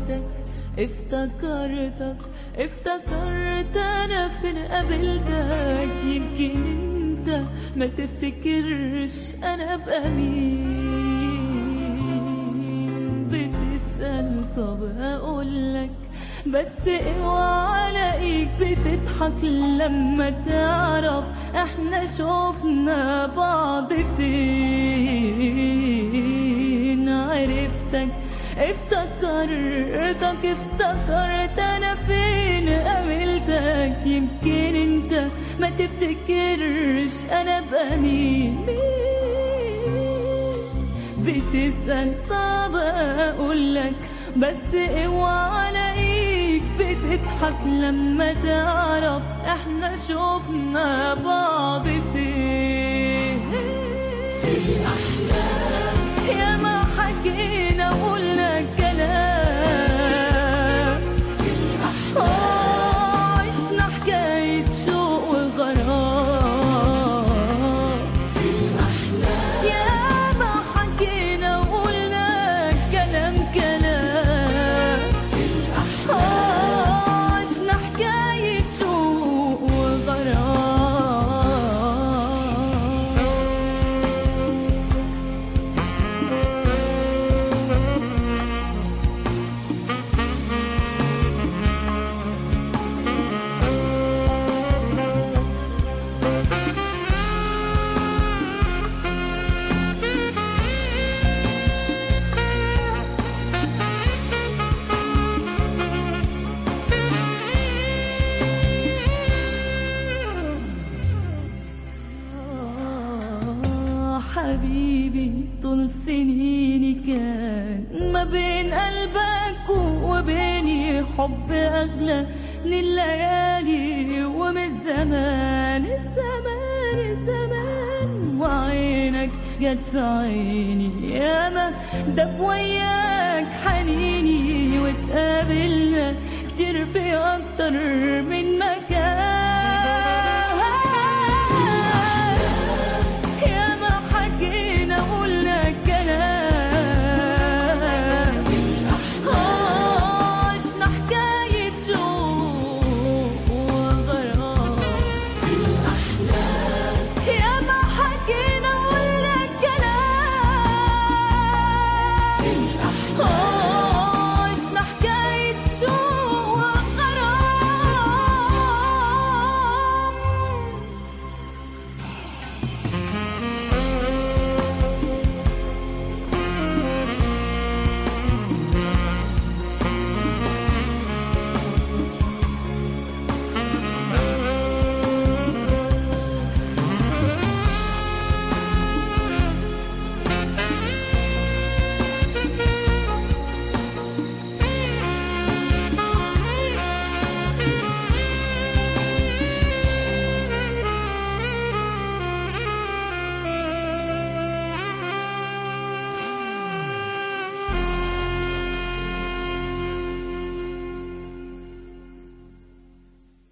عرفتك افتكرتك افتكرت انا فين قابلتك يمكن انت ما تفتكرش انا ابقى مين بتسأل طب هقولك بس اوعى الاقيك بتضحك لما تعرف احنا شوفنا بعض فين عرفتك افتكرتك افتكرت انا فين قابلتك يمكن انت ما تفتكرش انا ابقى مين بتسأل طب اقولك بس اوعى الاقيك بتضحك لما تعرف احنا شوفنا بعض فين في الاحلام يا ما حكينا وقلنا كلام في الاحلام عشنا حكاية شوق وغرام في الاحلام يا ما حكينا وقلنا كلام كلام في الاحلام عشنا حكاية شوق وغرام آه حبيبي طول سنيني كان ما بين قلبك وبيني حب أغلى من الليالي ومن الزمان الزمان الزمان وعينك جت في عيني ياما دب وياك حنيني واتقابلنا كتير في أكتر من مكان